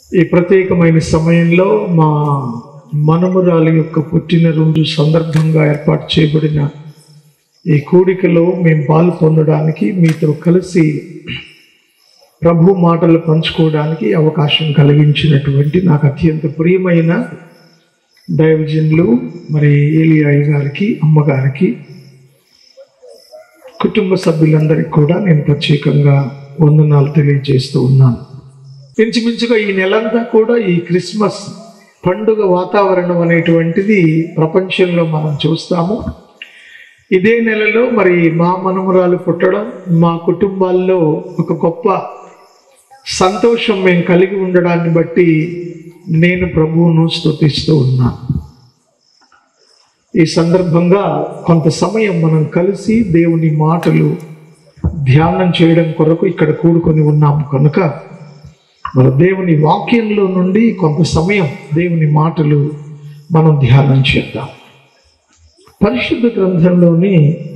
ఈ ప్రత్యేకమైన సమయంలో మా మనుమరాలి యొక్క పుట్టినరోజు సందర్భంగా ఏర్పాటు చేయబడిన ఈ కూడికలో మేము పాలు పొందడానికి మీతో కలిసి ప్రభు మాటలు పంచుకోవడానికి అవకాశం కలిగించినటువంటి నాకు అత్యంత ప్రియమైన దైవజనులు మరి ఏలియాయి గారికి అమ్మగారికి కుటుంబ సభ్యులందరికీ కూడా నేను ప్రత్యేకంగా వందనాలు తెలియజేస్తూ ఉన్నాను ఇంచుమించుగా ఈ నెలంతా కూడా ఈ క్రిస్మస్ పండుగ వాతావరణం అనేటువంటిది ప్రపంచంలో మనం చూస్తాము ఇదే నెలలో మరి మా మనమురాలు పుట్టడం మా కుటుంబాల్లో ఒక గొప్ప సంతోషం మేము కలిగి ఉండడాన్ని బట్టి నేను ప్రభువును స్తుతిస్తూ ఉన్నాను ఈ సందర్భంగా కొంత సమయం మనం కలిసి దేవుని మాటలు ధ్యానం చేయడం కొరకు ఇక్కడ కూడుకొని ఉన్నాము కనుక మన దేవుని వాక్యంలో నుండి కొంత సమయం దేవుని మాటలు మనం ధ్యానం చేద్దాం పరిశుద్ధ గ్రంథంలోని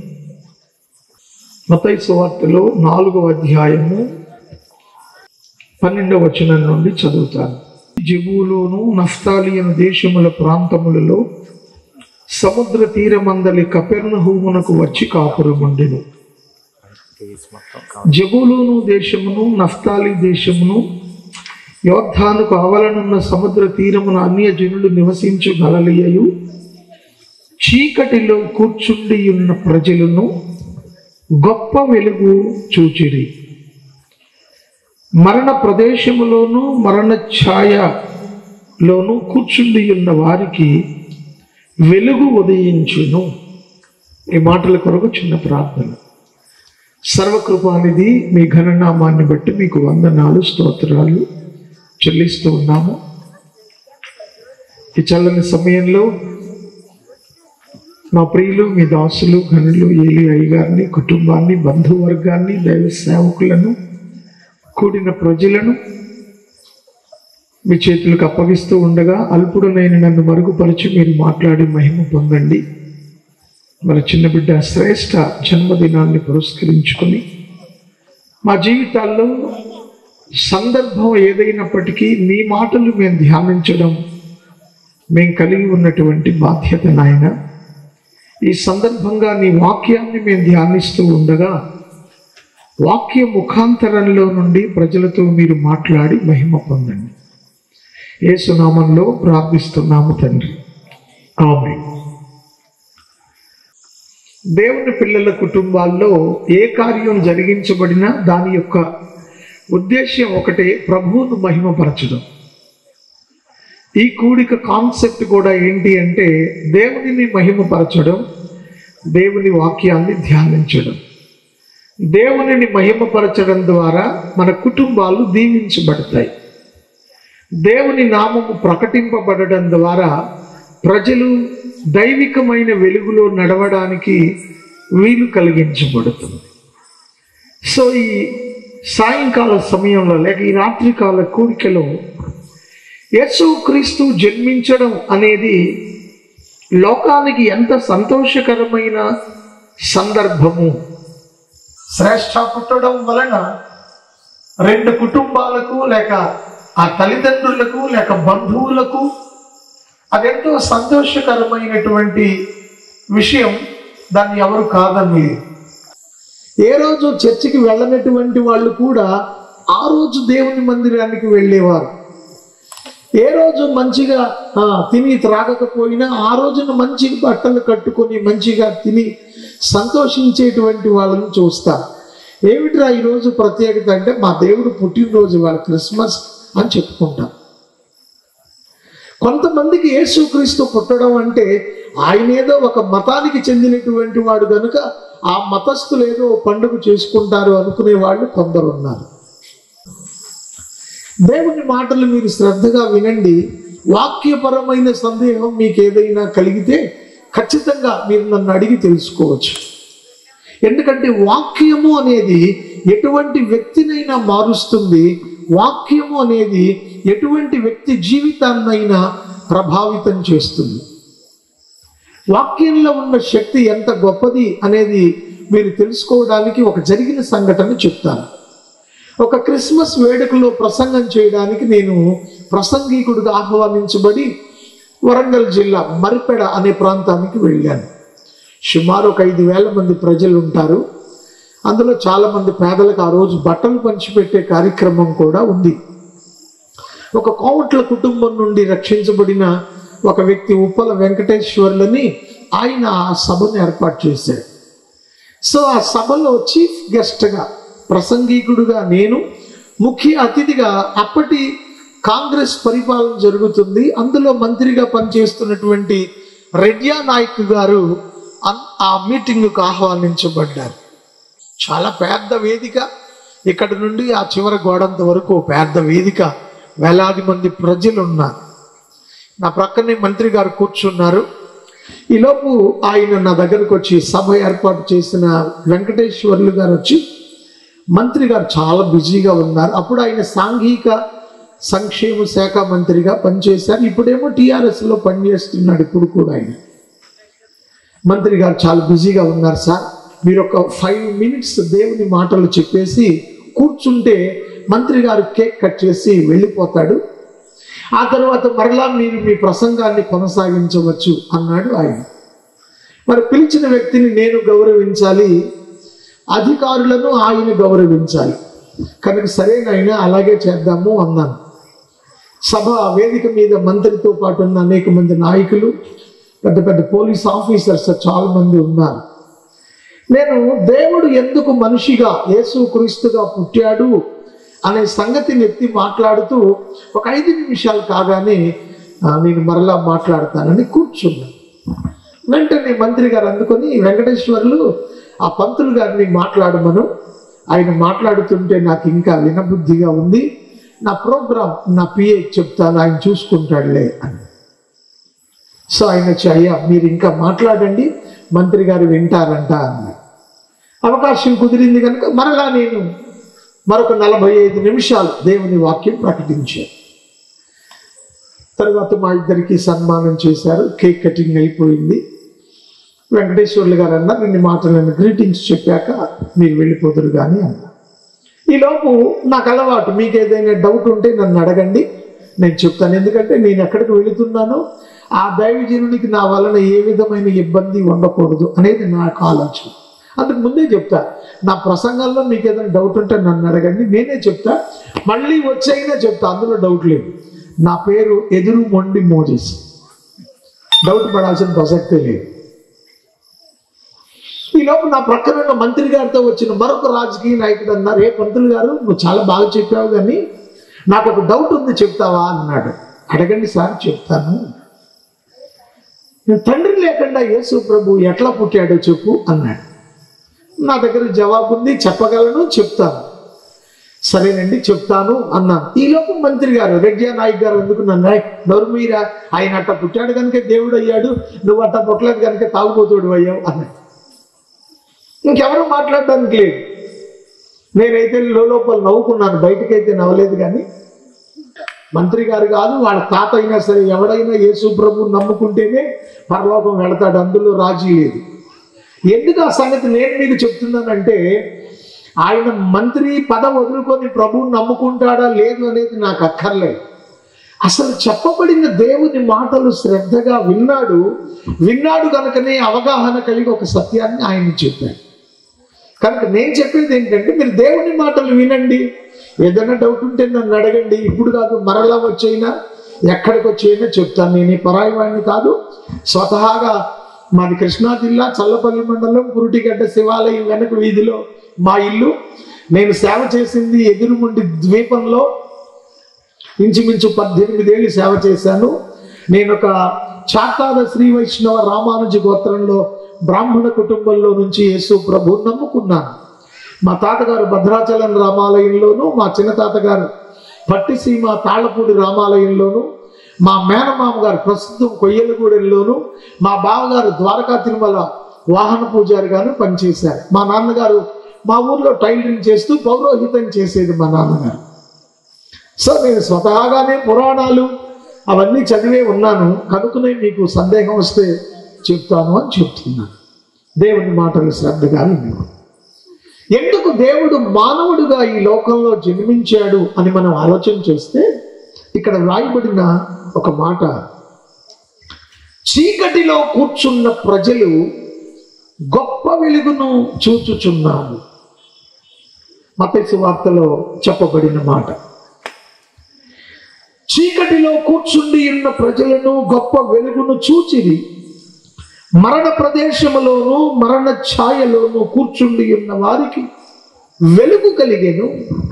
మతై సువార్తలో నాలుగవ అధ్యాయము పన్నెండవ వచనం నుండి చదువుతాను జబులోను నఫ్తాలియన దేశముల ప్రాంతములలో సముద్ర తీరమందలి కపెర్ణహూమునకు వచ్చి కాపురముండెను జబులోను దేశమును నఫ్తాలి దేశమును యోద్ధానుకు ఆవలనున్న సముద్ర తీరమున అన్య జనులు నివసించు గలలియయు చీకటిలో కూర్చుండి ఉన్న ప్రజలను గొప్ప వెలుగు చూచిరి మరణ ప్రదేశములోను మరణ ఛాయలోను కూర్చుండి ఉన్న వారికి వెలుగు ఉదయించును ఈ మాటల కొరకు చిన్న ప్రార్థన సర్వకృపానిధి మీ ఘననామాన్ని బట్టి మీకు వందనాలు స్తోత్రాలు చెల్లిస్తూ ఉన్నాము ఈ చల్లని సమయంలో మా ప్రియులు మీ దాసులు గనులు ఏలి అయ్య గారిని కుటుంబాన్ని బంధువర్గాన్ని దైవ సేవకులను కూడిన ప్రజలను మీ చేతులకు అప్పగిస్తూ ఉండగా అల్పుడునైన నన్ను మరుగుపరిచి మీరు మాట్లాడి మహిమ పొందండి మన చిన్న బిడ్డ శ్రేష్ఠ జన్మదినాన్ని పురస్కరించుకొని మా జీవితాల్లో సందర్భం ఏదైనప్పటికీ నీ మాటలు మేము ధ్యానించడం మేము కలిగి ఉన్నటువంటి బాధ్యత నాయన ఈ సందర్భంగా నీ వాక్యాన్ని మేము ధ్యానిస్తూ ఉండగా వాక్య ముఖాంతరంలో నుండి ప్రజలతో మీరు మాట్లాడి మహిమ పొందండి ఏసునామంలో ప్రార్థిస్తున్నాము తండ్రి ఆమె దేవుని పిల్లల కుటుంబాల్లో ఏ కార్యం జరిగించబడినా దాని యొక్క ఉద్దేశ్యం ఒకటే ప్రభువును మహిమపరచడం ఈ కూడిక కాన్సెప్ట్ కూడా ఏంటి అంటే దేవునిని మహిమపరచడం దేవుని వాక్యాన్ని ధ్యానించడం దేవునిని మహిమపరచడం ద్వారా మన కుటుంబాలు దీవించబడతాయి దేవుని నామము ప్రకటింపబడడం ద్వారా ప్రజలు దైవికమైన వెలుగులో నడవడానికి వీలు కలిగించబడుతుంది సో ఈ సాయంకాల సమయంలో లేక ఈ రాత్రికాల కోరికలో యేసు క్రీస్తు జన్మించడం అనేది లోకానికి ఎంత సంతోషకరమైన సందర్భము శ్రేష్ఠ పుట్టడం వలన రెండు కుటుంబాలకు లేక ఆ తల్లిదండ్రులకు లేక బంధువులకు అదెంతో సంతోషకరమైనటువంటి విషయం దాన్ని ఎవరు కాదని ఏ రోజు చర్చికి వెళ్ళనటువంటి వాళ్ళు కూడా ఆ రోజు దేవుని మందిరానికి వెళ్ళేవారు ఏ రోజు మంచిగా ఆ, తిని త్రాగకపోయినా ఆ రోజున మంచి బట్టలు కట్టుకొని మంచిగా తిని సంతోషించేటువంటి వాళ్ళని చూస్తా ఏమిట్రా ఈరోజు ప్రత్యేకత అంటే మా దేవుడు పుట్టినరోజు వాళ్ళ క్రిస్మస్ అని చెప్పుకుంటాం కొంతమందికి యేసుక్రీస్తు పుట్టడం అంటే ఆయన ఏదో ఒక మతానికి చెందినటువంటి వాడు కనుక ఆ మతస్థులు ఏదో పండుగ చేసుకుంటారు అనుకునే వాళ్ళు కొందరు ఉన్నారు దేవుని మాటలు మీరు శ్రద్ధగా వినండి వాక్యపరమైన సందేహం మీకు ఏదైనా కలిగితే ఖచ్చితంగా మీరు నన్ను అడిగి తెలుసుకోవచ్చు ఎందుకంటే వాక్యము అనేది ఎటువంటి వ్యక్తినైనా మారుస్తుంది వాక్యము అనేది ఎటువంటి వ్యక్తి జీవితాన్నైనా ప్రభావితం చేస్తుంది వాక్యంలో ఉన్న శక్తి ఎంత గొప్పది అనేది మీరు తెలుసుకోవడానికి ఒక జరిగిన సంఘటన చెప్తాను ఒక క్రిస్మస్ వేడుకలో ప్రసంగం చేయడానికి నేను ప్రసంగికుడిగా ఆహ్వానించబడి వరంగల్ జిల్లా మరిపెడ అనే ప్రాంతానికి వెళ్ళాను సుమారు ఒక ఐదు వేల మంది ప్రజలు ఉంటారు అందులో చాలా మంది పేదలకు ఆ రోజు బట్టలు పంచిపెట్టే కార్యక్రమం కూడా ఉంది ఒక కోమట్ల కుటుంబం నుండి రక్షించబడిన ఒక వ్యక్తి ఉప్పల వెంకటేశ్వర్లని ఆయన ఆ సభను ఏర్పాటు చేశాడు సో ఆ సభలో చీఫ్ గెస్ట్గా ప్రసంగికుడుగా నేను ముఖ్య అతిథిగా అప్పటి కాంగ్రెస్ పరిపాలన జరుగుతుంది అందులో మంత్రిగా పనిచేస్తున్నటువంటి రెడ్యా నాయక్ గారు అన్- ఆ మీటింగ్కు ఆహ్వానించబడ్డారు చాలా పెద్ద వేదిక ఇక్కడ నుండి ఆ చివరి గోడంత వరకు ఓ పెద్ద వేదిక వేలాది మంది ప్రజలు ఉన్నారు నా ప్రక్కనే మంత్రి గారు కూర్చున్నారు ఈలోపు ఆయన నా దగ్గరకు వచ్చి సభ ఏర్పాటు చేసిన వెంకటేశ్వర్లు గారు వచ్చి మంత్రి గారు చాలా బిజీగా ఉన్నారు అప్పుడు ఆయన సాంఘిక సంక్షేమ శాఖ మంత్రిగా పనిచేశారు ఇప్పుడేమో టీఆర్ఎస్లో పనిచేస్తున్నాడు ఇప్పుడు కూడా ఆయన మంత్రి గారు చాలా బిజీగా ఉన్నారు సార్ మీరు ఒక ఫైవ్ మినిట్స్ దేవుని మాటలు చెప్పేసి కూర్చుంటే మంత్రి గారు కేక్ కట్ చేసి వెళ్ళిపోతాడు ఆ తర్వాత మరలా మీరు మీ ప్రసంగాన్ని కొనసాగించవచ్చు అన్నాడు ఆయన మరి పిలిచిన వ్యక్తిని నేను గౌరవించాలి అధికారులను ఆయన గౌరవించాలి కనుక సరేనైనా అలాగే చేద్దాము అన్నాను సభ వేదిక మీద మంత్రితో పాటు ఉన్న అనేక మంది నాయకులు పెద్ద పెద్ద పోలీస్ ఆఫీసర్స్ చాలా మంది ఉన్నారు నేను దేవుడు ఎందుకు మనిషిగా యేసు క్రీస్తుగా పుట్టాడు అనే సంగతిని ఎత్తి మాట్లాడుతూ ఒక ఐదు నిమిషాలు కాగానే ఆ, నేను మరలా మాట్లాడతానని కూర్చున్నాను వెంటనే మంత్రి గారు అందుకొని వెంకటేశ్వర్లు ఆ పంతులు గారిని మాట్లాడమను ఆయన మాట్లాడుతుంటే నాకు ఇంకా వినబుద్ధిగా ఉంది నా ప్రోగ్రాం నా పిఏ చెప్తాను ఆయన చూసుకుంటాడులే అని సో ఆయన వచ్చి అయ్యా మీరు ఇంకా మాట్లాడండి మంత్రి గారు వింటారంట అన్నారు అవకాశం కుదిరింది కనుక మరలా నేను మరొక నలభై ఐదు నిమిషాలు దేవుని వాక్యం ప్రకటించాను తర్వాత మా ఇద్దరికి సన్మానం చేశారు కేక్ కటింగ్ అయిపోయింది వెంకటేశ్వర్లు గారు అన్నారు రెండు మాటలు నేను గ్రీటింగ్స్ చెప్పాక మీరు వెళ్ళిపోదురు కానీ అన్నారు ఈలోపు నాకు అలవాటు మీకు ఏదైనా డౌట్ ఉంటే నన్ను అడగండి నేను చెప్తాను ఎందుకంటే నేను ఎక్కడికి వెళుతున్నానో ఆ దైవజనునికి నా వలన ఏ విధమైన ఇబ్బంది ఉండకూడదు అనేది నాకు ఆలోచన అందుకు ముందే చెప్తా నా ప్రసంగంలో మీకు ఏదైనా డౌట్ ఉంటే నన్ను అడగండి నేనే చెప్తా మళ్ళీ వచ్చైనా చెప్తా అందులో డౌట్ లేదు నా పేరు ఎదురు మొండి మోజెస్ డౌట్ పడాల్సిన ప్రసక్తే లేదు ఈ లోపు నా ప్రక్కన ఉన్న మంత్రి గారితో వచ్చిన మరొక రాజకీయ నాయకుడు అన్నారు ఏ పంతులు గారు నువ్వు చాలా బాగా చెప్పావు కానీ నాకు ఒక డౌట్ ఉంది చెప్తావా అన్నాడు అడగండి సార్ చెప్తాను నేను తండ్రి లేకుండా యేసు ప్రభు ఎట్లా పుట్టాడో చెప్పు అన్నాడు నా దగ్గర జవాబు ఉంది చెప్పగలను చెప్తాను సరేనండి చెప్తాను అన్నాను ఈలోపు మంత్రి గారు రెడ్డి నాయక్ గారు ఎందుకు నన్ను నోరు మీరా ఆయన అట్ట పుట్టాడు కనుక దేవుడు అయ్యాడు నువ్వు అట్ట పుట్టలేదు కనుక తాగుబోతుడు అయ్యావు అన్నాడు ఇంకెవరు మాట్లాడడానికి లేదు నేనైతే లోపల నవ్వుకున్నాను బయటకైతే నవ్వలేదు కానీ మంత్రి గారు కాదు వాళ్ళ తాత అయినా సరే ఎవడైనా యేసు ప్రభు నమ్ముకుంటేనే పరలోకం వెళతాడు అందులో రాజీ లేదు ఎందుకు ఆ సంగతి నేను మీకు చెప్తున్నానంటే ఆయన మంత్రి పద వదులుకొని ప్రభువుని నమ్ముకుంటాడా లేదు అనేది నాకు అక్కర్లేదు అసలు చెప్పబడిన దేవుని మాటలు శ్రద్ధగా విన్నాడు విన్నాడు కనుకనే అవగాహన కలిగి ఒక సత్యాన్ని ఆయన చెప్పాడు కనుక నేను చెప్పేది ఏంటంటే మీరు దేవుని మాటలు వినండి ఏదైనా డౌట్ ఉంటే నన్ను అడగండి ఇప్పుడు కాదు మరలా వచ్చైనా ఎక్కడికి వచ్చైనా చెప్తాను నేను ఈ పరాయి వాడిని కాదు స్వతహాగా మాది కృష్ణా జిల్లా చల్లపల్లి మండలం పురుటిగడ్డ శివాలయం వెనక వీధిలో మా ఇల్లు నేను సేవ చేసింది ఎదురుముండి ద్వీపంలో ఇంచుమించు పద్దెనిమిదేళ్ళు సేవ చేశాను నేను ఒక చాతాద శ్రీ వైష్ణవ రామానుజ గోత్రంలో బ్రాహ్మణ కుటుంబంలో నుంచి యేసు ప్రభు నమ్ముకున్నాను మా తాతగారు భద్రాచలం రామాలయంలోను మా చిన్న తాతగారు పట్టిసీమ తాళ్ళపూడి రామాలయంలోను మా మేనమామ గారు ప్రస్తుతం కొయ్యలగూడెంలోను మా బావగారు ద్వారకా తిరుమల వాహన పూజారిగాను పనిచేశారు మా నాన్నగారు మా ఊర్లో టైలరింగ్ చేస్తూ పౌరోహితం చేసేది మా నాన్నగారు సో నేను స్వతహాగానే పురాణాలు అవన్నీ చదివే ఉన్నాను కనుకనే మీకు సందేహం వస్తే చెప్తాను అని చెప్తున్నాను దేవుని మాటలు శ్రద్ధగా విను ఎందుకు దేవుడు మానవుడిగా ఈ లోకంలో జన్మించాడు అని మనం ఆలోచన చేస్తే ఇక్కడ వ్రాయబడిన ఒక మాట చీకటిలో కూర్చున్న ప్రజలు గొప్ప వెలుగును చూచుచున్నారు మతైసు వార్తలో చెప్పబడిన మాట చీకటిలో కూర్చుండి ఉన్న ప్రజలను గొప్ప వెలుగును చూచిరి మరణ ప్రదేశములోను మరణ ఛాయలోను కూర్చుండి ఉన్న వారికి వెలుగు కలిగెను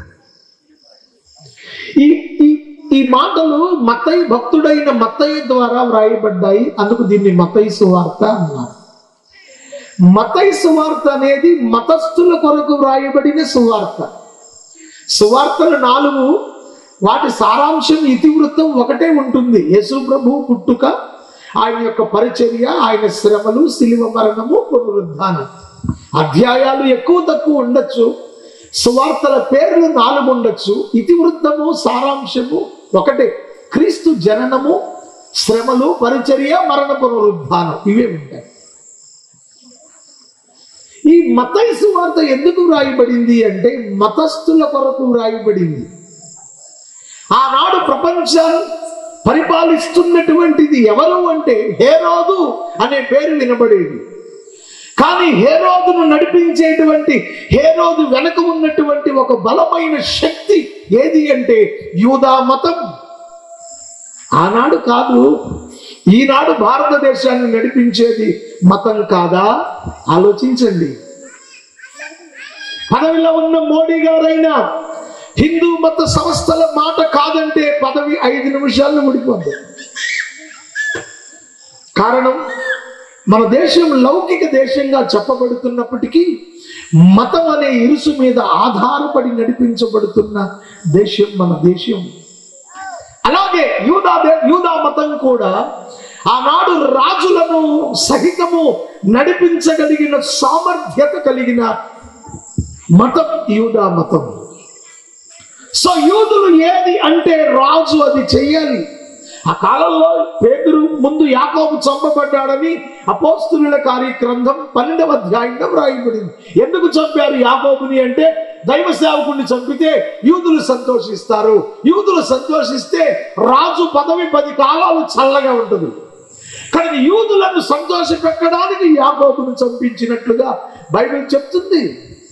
ఈ ఈ ఈ మాటలు మత్తయి భక్తుడైన మత్తయ్య ద్వారా వ్రాయబడ్డాయి అందుకు దీన్ని మతయి సువార్త అన్నారు మతయి సువార్త అనేది మతస్థుల కొరకు వ్రాయబడిన సువార్త సువార్తలు నాలుగు వాటి సారాంశం ఇతివృత్తం ఒకటే ఉంటుంది యేసు ప్రభు పుట్టుక ఆయన యొక్క పరిచర్య ఆయన శ్రమలు శిలువ మరణము పునరుద్ధానం అధ్యాయాలు ఎక్కువ తక్కువ ఉండొచ్చు సువార్తల పేర్లు నాలుగు ఉండొచ్చు ఇతివృత్తము సారాంశము ఒకటే క్రీస్తు జననము శ్రమలు పరిచర్య మరణ పునరుద్ధానం ఇవే ఉంటాయి ఈ మతయి సువార్త ఎందుకు వ్రాయబడింది అంటే మతస్థుల కొరకు వ్రాయబడింది ఆనాడు ప్రపంచాన్ని పరిపాలిస్తున్నటువంటిది ఎవరు అంటే హేరోదు అనే పేరు వినబడేది కానీ హేరోదును నడిపించేటువంటి హేరోదు వెనక ఉన్నటువంటి ఒక బలమైన శక్తి ఏది అంటే యూదా మతం ఆనాడు కాదు ఈనాడు భారతదేశాన్ని నడిపించేది మతం కాదా ఆలోచించండి పదవిలో ఉన్న మోడీ గారైనా హిందూ మత సంస్థల మాట కాదంటే పదవి ఐదు నిమిషాల్లో ఊడిపోద్ది కారణం మన దేశం లౌకిక దేశంగా చెప్పబడుతున్నప్పటికీ మతం అనే ఇరుసు మీద ఆధారపడి నడిపించబడుతున్న దేశం మన దేశం అలాగే యూదా దే- యూదా మతం కూడా ఆనాడు రాజులను సహితము నడిపించగలిగిన సామర్థ్యత కలిగిన మతం యూదా మతం సో యూదులు ఏది అంటే రాజు అది చెయ్యాలి ఆ కాలంలో పేదరు ముందు యాకోబు చంపబడ్డాడని అపోస్తుల కార్యగ్రంథం పన్నెండవ అధ్యాయంలో వ్రాయబడింది ఎందుకు చంపారు యాకోబుని అంటే దైవ సేవకుడిని చంపితే యూదులు సంతోషిస్తారు యూదులు సంతోషిస్తే రాజు పదవి పది కాలాలు చల్లగా ఉంటుంది కానీ యూదులను సంతోష పెట్టడానికి యాకోబును చంపించినట్లుగా బైబిల్ చెప్తుంది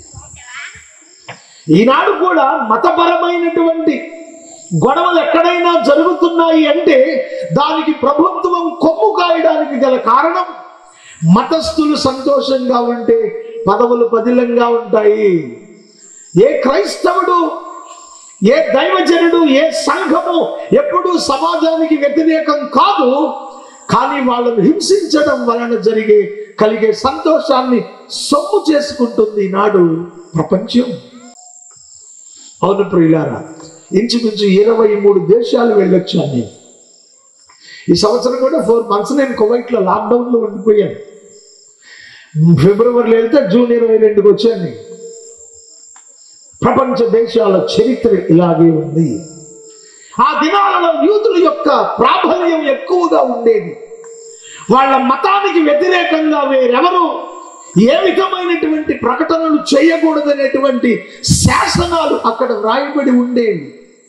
ఈనాడు కూడా మతపరమైనటువంటి గొడవలు ఎక్కడైనా జరుగుతున్నాయి అంటే దానికి ప్రభుత్వం కొమ్ము కాయడానికి గల కారణం మతస్థులు సంతోషంగా ఉంటే పదవులు పదిలంగా ఉంటాయి ఏ క్రైస్తవుడు ఏ దైవజనుడు ఏ సంఘము ఎప్పుడూ సమాజానికి వ్యతిరేకం కాదు కానీ వాళ్ళను హింసించడం వలన జరిగే కలిగే సంతోషాన్ని సొమ్ము చేసుకుంటుంది ఈనాడు ప్రపంచం అవును ప్రియులారా ఇంచుమించు ఇరవై మూడు దేశాలు వెళ్ళొచ్చాను నేను ఈ సంవత్సరం కూడా ఫోర్ మంత్స్ నేను కువైట్లో లాక్డౌన్లో ఉండిపోయాను ఫిబ్రవరిలో వెళ్తే జూన్ ఇరవై రెండుకి వచ్చాను నేను. ప్రపంచ దేశాల చరిత్ర ఇలాగే ఉంది ఆ దినాలలో యూతుల యొక్క ప్రాబల్యం ఎక్కువగా ఉండేది వాళ్ళ మతానికి వ్యతిరేకంగా వేరెవరు ఏ విధమైనటువంటి ప్రకటనలు చేయకూడదనేటువంటి శాసనాలు అక్కడ వ్రాయబడి ఉండేవి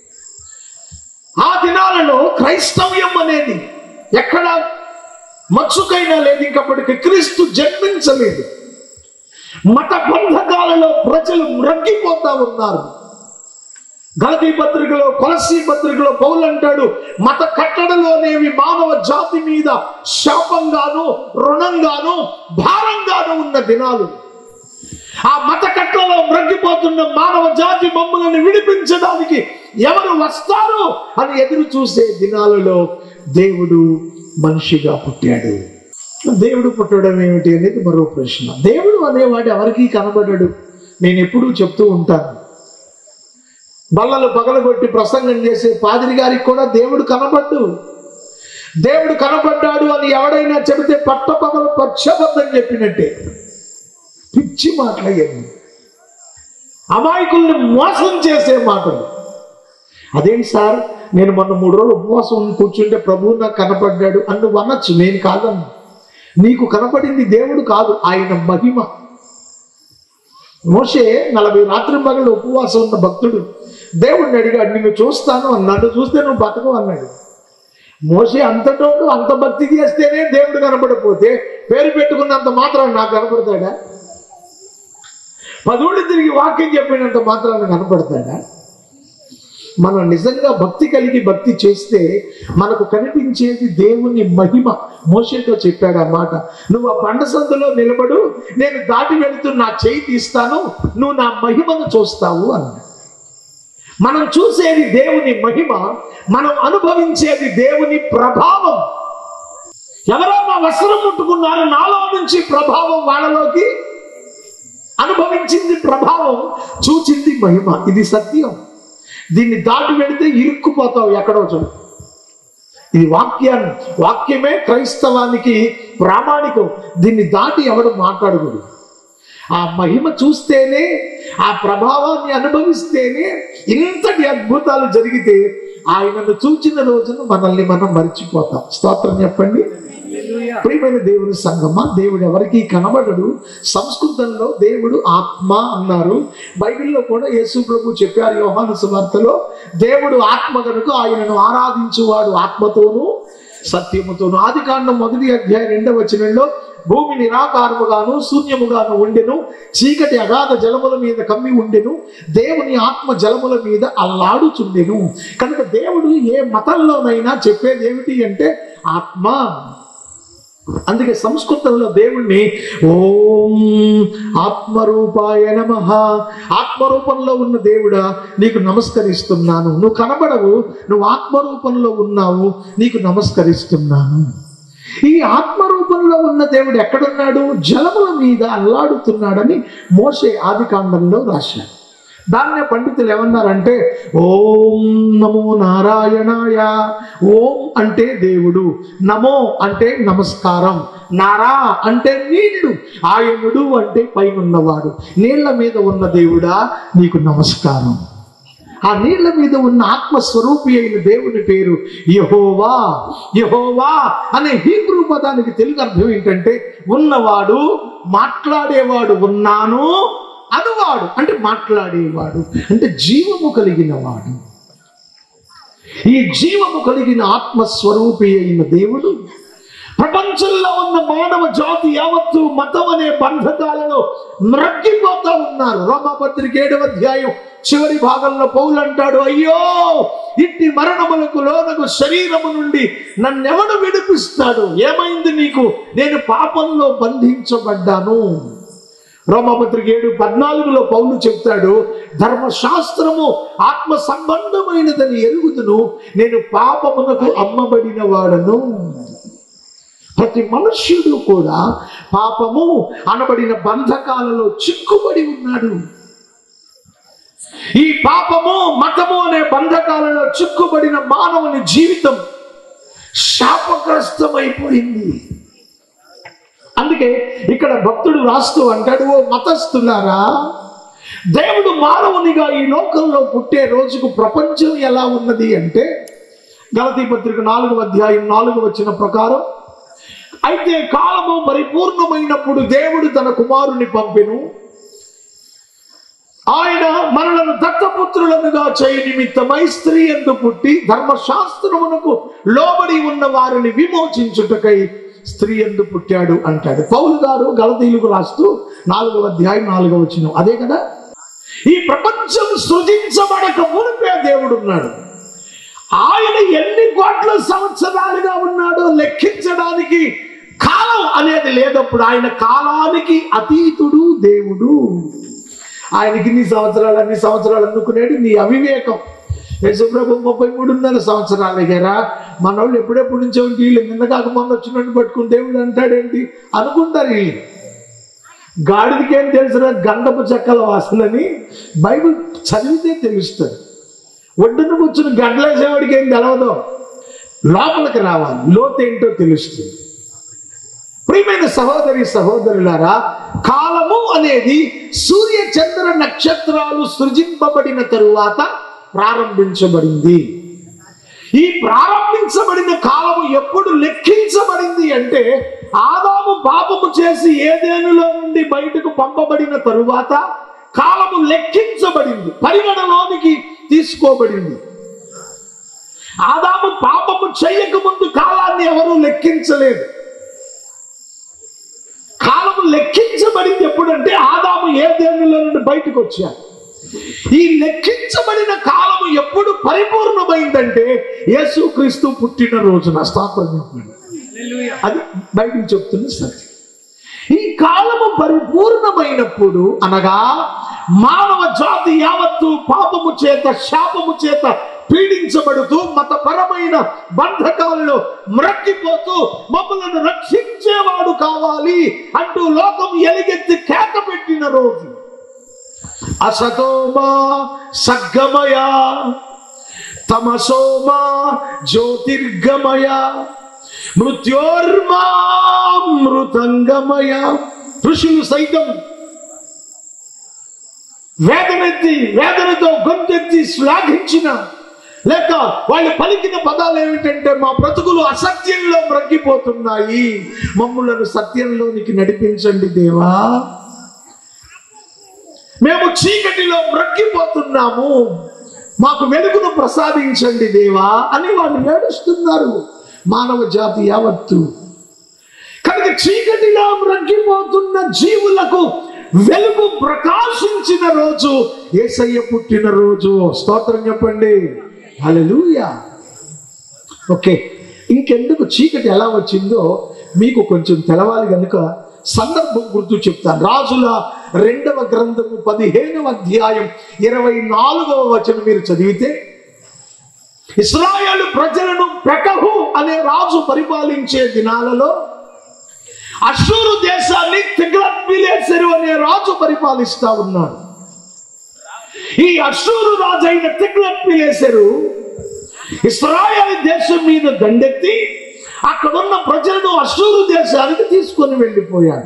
ఆ దినాలలో క్రైస్తవ్యం అనేది ఎక్కడ మచ్చుకైనా లేదు ఇంకప్పటికి క్రీస్తు జన్మించలేదు మత బంధకాలలో ప్రజలు మ్రగ్గిపోతా ఉన్నారు గలతీ పత్రికలో కొలసీ పత్రికలో పౌలు అంటాడు మత కట్టడలోనేవి మానవ జాతి మీద శాపంగాను రుణంగాను భారంగాను ఉన్న దినాలు ఆ మత కట్టలో మ్రగ్గిపోతున్న మానవ జాతి మమ్ములను విడిపించడానికి ఎవరు వస్తారు అని ఎదురు చూసే దినాలలో దేవుడు మనిషిగా పుట్టాడు దేవుడు పుట్టడం ఏమిటి అనేది మరో ప్రశ్న దేవుడు అనేవాడు ఎవరికీ కనబడడు నేను ఎప్పుడూ చెప్తూ ఉంటాను బల్లలు పగలగొట్టి ప్రసంగం చేసే పాదిరి గారికి కూడా దేవుడు కనబడ్డు దేవుడు కనబడ్డాడు అని ఎవడైనా చెబితే పట్టపగల పక్షబద్ధం చెప్పినట్టే పిచ్చి మాటలయ్యాను అమాయకుల్ని మోసం చేసే మాటలు అదేంటి సార్ నేను మొన్న మూడు రోజులు ఉపవాసం ఉండి కూర్చుంటే ప్రభువు నాకు కనపడ్డాడు అని నువ్వు అనొచ్చు నేను కాదన్నా నీకు కనపడింది దేవుడు కాదు ఆయన మహిమ మోషే నలభై రాత్రి పగలు ఉపవాసం ఉన్న భక్తుడు దేవుడిని అడిగాడు నిన్ను చూస్తాను నన్ను చూస్తే నువ్వు బతకవు అన్నాడు మోసే అంతటోడు అంత భక్తి చేస్తేనే దేవుడు కనపడపోతే పేరు పెట్టుకున్నంత మాత్రం నాకు కనపడతాడా పదవుడు తిరిగి వాక్యం చెప్పినంత మాత్రాన్ని కనపడతాడా మనం నిజంగా భక్తి కలిగి భక్తి చేస్తే మనకు కనిపించేది దేవుని మహిమ మోషేతో చెప్పాడు ఆ మాట నువ్వు ఆ బండ సందులో నిలబడు నేను దాటి వెళుతూ నా చేయి తీస్తాను నువ్వు నా మహిమను చూస్తావు అన్నాడు మనం చూసేది దేవుని మహిమ మనం అనుభవించేది దేవుని ప్రభావం ఎవరో నా వస్త్రం ముట్టుకున్నారు నాలో నుంచి ప్రభావం వాళ్ళలోకి అనుభవించింది ప్రభావం చూచింది మహిమ ఇది సత్యం దీన్ని దాటి వెళితే ఇరుక్కుపోతావు ఎక్కడో చోటు ఇది వాక్యాన్ని వాక్యమే క్రైస్తవానికి ప్రామాణికం దీన్ని దాటి ఎవడు మాట్లాడకూడదు ఆ మహిమ చూస్తేనే ఆ ప్రభావాన్ని అనుభవిస్తేనే ఇంతటి అద్భుతాలు జరిగితే ఆయనను చూచిన రోజున మనల్ని మనం మర్చిపోతాం స్తోత్రం చెప్పండి ప్రియమైన దేవుని సంగమా దేవుడు ఎవరికి కనబడడు సంస్కృతంలో దేవుడు ఆత్మ అన్నారు బైబిల్లో కూడా యేసు ప్రభు చెప్పారు యోహాను సువార్తలో దేవుడు ఆత్మ కనుక ఆయనను ఆరాధించువాడు ఆత్మతోనూ సత్యముతోను ఆది కాండం మొదటి అధ్యాయం రెండవ వచనంలో భూమి నిరాకారముగాను శూన్యముగాను ఉండెను చీకటి అగాధ జలముల మీద కమ్మి ఉండెను దేవుని ఆత్మ జలముల మీద అల్లాడుచుండెను కనుక దేవుడు ఏ మతంలోనైనా చెప్పేది ఏమిటి అంటే ఆత్మ అందుకే సంస్కృతంలో దేవుణ్ణి ఓం ఆత్మరూపాయ నమ ఆత్మరూపంలో ఉన్న దేవుడా నీకు నమస్కరిస్తున్నాను నువ్వు కనబడవు నువ్వు ఆత్మరూపంలో ఉన్నావు నీకు నమస్కరిస్తున్నాను ఈ ఆత్మరూపంలో ఉన్న దేవుడు ఎక్కడున్నాడు జలముల మీద అల్లాడుతున్నాడని మోసే ఆది కాండంలో రాశాడు దాన్నే పండితులు ఏమన్నారంటే ఓం నమో నారాయణాయ ఓం అంటే దేవుడు నమో అంటే నమస్కారం నారా అంటే నీళ్లు ఆయనుడు అంటే పైనున్నవాడు నీళ్ల మీద ఉన్న దేవుడా నీకు నమస్కారం ఆ నీళ్ల మీద ఉన్న ఆత్మస్వరూపి అయిన దేవుని పేరు యహోవా యహోవా అనే హీబ్రూ పదానికి తెలుగు అర్థం ఏంటంటే ఉన్నవాడు మాట్లాడేవాడు ఉన్నాను అనువాడు అంటే మాట్లాడేవాడు అంటే జీవము కలిగిన వాడు ఈ జీవము కలిగిన ఆత్మస్వరూపి అయిన దేవుడు ప్రపంచంలో ఉన్న మానవ జాతి యావత్తు మతం అనే బంధకాలలో మ్రగ్గిపోతా ఉన్నారు రోమపత్రిక ఏడవ అధ్యాయం చివరి భాగంలో పౌలు అంటాడు అయ్యో ఇట్టి మరణములకు లోనకు శరీరము నుండి నన్నెవడు విడిపిస్తాడు ఏమైంది నీకు నేను పాపంలో బంధించబడ్డాను రోమపత్రిక ఏడు పద్నాలుగులో పౌలు చెప్తాడు ధర్మశాస్త్రము ఆత్మ సంబంధమైనదని ఎరుగుదును నేను పాపమునకు అమ్మబడిన వాడను ప్రతి మనుష్యుడు కూడా పాపము అనబడిన బంధకాలలో చిక్కుబడి ఉన్నాడు ఈ పాపము మతము అనే బంధకాలలో చిక్కుబడిన మానవుని జీవితం శాపగ్రస్తమైపోయింది అందుకే ఇక్కడ భక్తుడు రాస్తూ అంటాడు ఓ మతస్థులారా దేవుడు మానవునిగా ఈ లోకంలో పుట్టే రోజుకు ప్రపంచం ఎలా ఉన్నది అంటే గలతీ పత్రిక నాలుగవ అధ్యాయం నాలుగు వచ్చిన ప్రకారం అయితే కాలము పరిపూర్ణమైనప్పుడు దేవుడు తన కుమారుని పంపెను ఆయన మనలను దత్తపుత్రులనుగా చేయ నిమిత్తమై స్త్రీ ఎందు పుట్టి ధర్మశాస్త్రమునకు లోబడి ఉన్న వారిని విమోచించుటకై స్త్రీ ఎందు పుట్టాడు అంటాడు పౌలు గారు గలతీయులకు రాస్తూ నాలుగవ అధ్యాయం నాలుగవ వచ్చిన అదే కదా ఈ ప్రపంచం సృజించబడక మునిపే దేవుడు ఉన్నాడు ఆయన ఎన్ని కోట్ల సంవత్సరాలుగా ఉన్నాడో లెక్కించడానికి కాలం అనేది లేదప్పుడు ఆయన కాలానికి అతీతుడు దేవుడు ఆయనకి ఇన్ని సంవత్సరాలు అన్ని సంవత్సరాలు అనుకునేది నీ అవివేకం యేసుప్రభు ముప్పై మూడున్నర సంవత్సరాలు అయ్యారా మన వాళ్ళు ఎప్పుడెప్పుడు నుంచో వీళ్ళు నిన్న కాక మొన్న వచ్చినట్టు పట్టుకుని దేవుడు అంటాడేంటి అనుకుంటారు వీళ్ళు గాడిదికేం తెలిసిన గంధపు చెక్కల వాసనని బైబిల్ చదివితే తెలుస్తుంది ఒడ్డున కూర్చుని గడ్డలేసేవాడికి ఏం తెలవదు లోపలికి రావాలి లోతేంటో తెలుస్తుంది ప్రియమైన సహోదరి సహోదరులారా కాలము అనేది సూర్య చంద్ర నక్షత్రాలు సృజింపబడిన తరువాత ప్రారంభించబడింది ఈ ప్రారంభించబడిన కాలము ఎప్పుడు లెక్కించబడింది అంటే ఆదాము పాపము చేసి ఏదేనులో నుండి బయటకు పంపబడిన తరువాత కాలము లెక్కించబడింది పరిగణలోనికి తీసుకోబడింది ఆదాము పాపము చేయక ముందు కాలాన్ని ఎవరూ లెక్కించలేదు కాలము లెక్కించబడింది ఎప్పుడంటే ఆదాము ఏ దేవునిలో నుండి బయటకు వచ్చారు ఈ లెక్కించబడిన కాలము ఎప్పుడు పరిపూర్ణమైందంటే యేసుక్రీస్తు పుట్టిన రోజున స్తోత్రం చెప్పండి అది బయటికి చెప్తున్న సత్యం ఈ కాలము పరిపూర్ణమైనప్పుడు అనగా మానవ జాతి యావత్తు పాపము చేత శాపము చేత పీడించబడుతూ మతపరమైన బంధకాలలో మ్రక్కిపోతూ మమ్మల్ని రక్షించేవాడు కావాలి అంటూ లోకం ఎలుగెత్తి కేక పెట్టిన రోజు అసతోమా సగ్గమయ తమసోమా జ్యోతిర్గమయ మృత్యోర్మా మృతంగమయ ఋషులు సైతం వేదనెత్తి వేదనతో గొంతెత్తి శ్లాఘించిన లేక వాళ్ళు పలికిన పదాలు ఏమిటంటే మా బ్రతుకులు అసత్యంలో మ్రగ్గిపోతున్నాయి మమ్ములను సత్యంలోనికి నడిపించండి దేవా మేము చీకటిలో మ్రగ్గిపోతున్నాము మాకు వెలుగును ప్రసాదించండి దేవా అని వాళ్ళు ఏడుస్తున్నారు మానవ జాతి యావత్తు కనుక చీకటిలో మ్రగ్గిపోతున్న జీవులకు వెలుగు ప్రకాశించిన రోజు ఏసయ్య పుట్టిన రోజు స్తోత్రం చెప్పండి హల్లెలూయా ఓకే ఇంకెందుకు చీకటి ఎలా వచ్చిందో మీకు కొంచెం తెలవాలి కనుక సందర్భం గుర్తు చెప్తాను రాజుల రెండవ గ్రంథము పదిహేనవ అధ్యాయం ఇరవై నాలుగవ వచనం మీరు చదివితే ఇస్రాయేలు ప్రజలను పెకహు అనే రాజు పరిపాలించే దినాలలో అశూరు దేశాన్ని తిగ్లత్పిలేసెరు అనే రాజు పరిపాలిస్తా ఉన్నాడు ఈ అశూరు రాజు అయిన తిగ్లత్పిలేసెరు ఇస్రాయేల్ దేశం మీద దండెత్తి అక్కడున్న ప్రజలను అశూరు దేశానికి తీసుకొని వెళ్ళిపోయాడు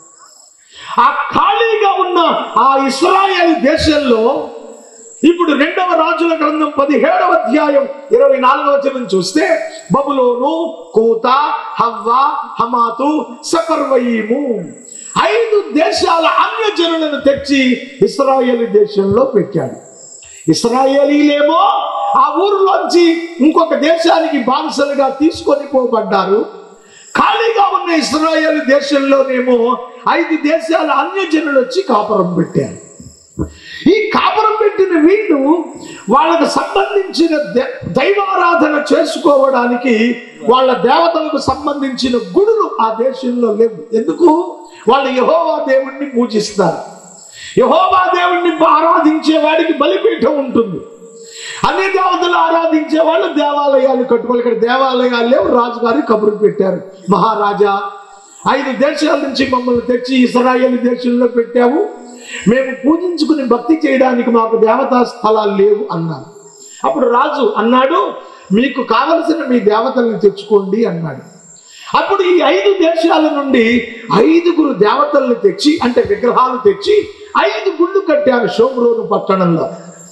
ఆ ఖాళీగా ఉన్న ఆ ఇస్రాయేల్ దేశంలో ఇప్పుడు రెండవ రాజుల గ్రంథం పదిహేడవ అధ్యాయం ఇరవై నాలుగవ వచనం చూస్తే బబులోను కూత హవ్వ హమాతు సపర్వయీము ఐదు దేశాల అన్య జనులను తెచ్చి ఇస్రాయేల్ దేశంలో పెట్టాడు ఇస్రాయేలీలేమో ఆ ఊరిలోంచి ఇంకొక దేశానికి బానిసలుగా తీసుకొని పోబడ్డారు ఖాళీగా ఉన్న ఇస్రాయేల్ దేశంలోనేమో ఐదు దేశాల అన్య జనులు వచ్చి కాపురం పెట్టారు ఈ కాపురం పెట్టిన వీళ్ళు వాళ్ళకు సంబంధించిన దే- దైవారాధన చేసుకోవడానికి వాళ్ళ దేవతలకు సంబంధించిన గుడులు ఆ దేశంలో లేవు ఎందుకు వాళ్ళు యహోవా దేవుణ్ణి పూజిస్తారు యహోవా దేవుణ్ణి ఆరాధించే వాడికి బలిపీఠం ఉంటుంది అన్ని దేవతలు ఆరాధించే వాళ్ళు దేవాలయాలు కట్టుకోవాలి ఇక్కడ దేవాలయాలు లేవు రాజుగారి కబురు పెట్టారు మహారాజా ఐదు దేశాల నుంచి మమ్మల్ని తెచ్చి ఇస్రాయేల్ దేశంలో పెట్టావు మేము పూజించుకుని భక్తి చేయడానికి మాకు దేవతా స్థలాలు లేవు అన్నారు అప్పుడు రాజు అన్నాడు మీకు కావలసిన మీ దేవతల్ని తెచ్చుకోండి అన్నాడు అప్పుడు ఈ ఐదు దేశాల నుండి ఐదుగురు దేవతల్ని తెచ్చి అంటే విగ్రహాలు తెచ్చి ఐదు గుళ్ళు కట్టారు షోమ్రోను పట్టణంలో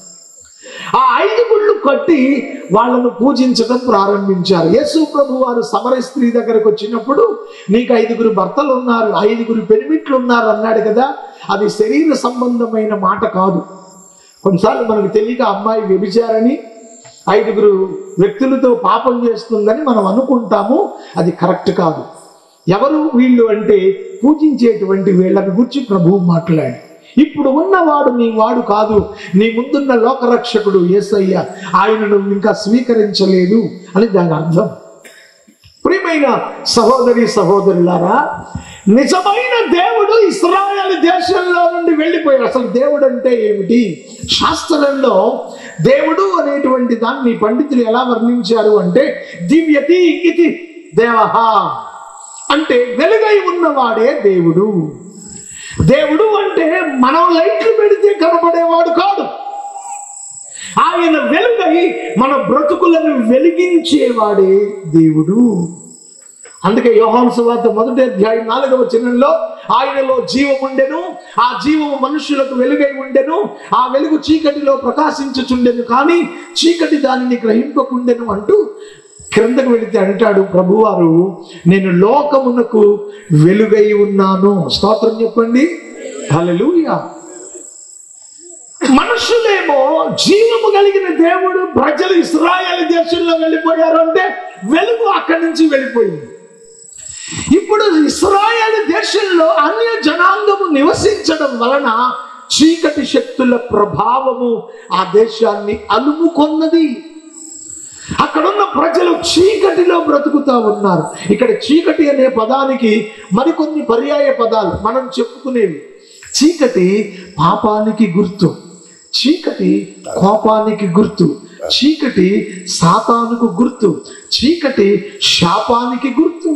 ఆ ఐదు గుళ్ళు కట్టి వాళ్ళను పూజించడం ప్రారంభించారు యేసు ప్రభు వారు సమర స్త్రీ దగ్గరకు వచ్చినప్పుడు నీకు ఐదుగురు భర్తలు ఉన్నారు ఐదుగురు పెనిమిట్లు ఉన్నారు అన్నాడు కదా అది శరీర సంబంధమైన మాట కాదు కొన్నిసార్లు మనకు తెలియక అమ్మాయి వ్యభిచారని ఐదుగురు వ్యక్తులతో పాపం చేస్తుందని మనం అనుకుంటాము అది కరెక్ట్ కాదు ఎవరు వీళ్ళు అంటే పూజించేటువంటి వీళ్ళని గురించి ప్రభువు మాట్లాడి ఇప్పుడు ఉన్నవాడు నీ వాడు కాదు నీ ముందున్న లోకరక్షకుడు యేసయ్య ఆయనను ఇంకా స్వీకరించలేదు అని దాని అర్థం ప్రియమైన సహోదరి సహోదరులారా నిజమైన దేవుడు ఇస్రాయల్ దేశంలో నుండి వెళ్ళిపోయాడు అసలు దేవుడు అంటే ఏమిటి శాస్త్రంలో దేవుడు అనేటువంటి దాన్ని పండితులు ఎలా వర్ణించారు అంటే దివ్యతి ఇది దేవహ అంటే వెలుగై ఉన్నవాడే దేవుడు దేవుడు అంటే మనం లైట్లు పెడితే కనపడేవాడు కాదు ఆయన వెలుగై మన బ్రతుకులను వెలిగించేవాడే దేవుడు అందుకే యోహాను సువార్త మొదటి అధ్యాయం నాలుగవ చిన్నంలో ఆయనలో జీవం ఉండెను ఆ జీవము మనుషులకు వెలుగై ఉండెను ఆ వెలుగు చీకటిలో ప్రకాశించుచుండెను కానీ చీకటి దానిని గ్రహింపకుండెను అంటూ క్రిందకు వెళితే అంటాడు ప్రభువారు నేను లోకమునకు వెలుగై ఉన్నాను స్తోత్రం చెప్పండి హల్లెలూయా మన మనుషులేమో జీవము కలిగిన దేవుడు ప్రజలు ఇస్రాయేల్ దేశంలో వెళ్ళిపోయారు అంటే వెలుగు అక్కడి నుంచి వెళ్ళిపోయింది ఇప్పుడు ఇస్రాయేల్ దేశంలో అన్య జనాంగము నివసించడం వలన చీకటి శక్తుల ప్రభావము ఆ దేశాన్ని అలుముకొన్నది అక్కడున్న ప్రజలు చీకటిలో బ్రతుకుతా ఉన్నారు ఇక్కడ చీకటి అనే పదానికి మరికొన్ని పర్యాయ పదాలు మనం చెప్పుకునేవి చీకటి పాపానికి గుర్తు చీకటి కోపానికి గుర్తు చీకటి సాతానుకు గుర్తు చీకటి శాపానికి గుర్తు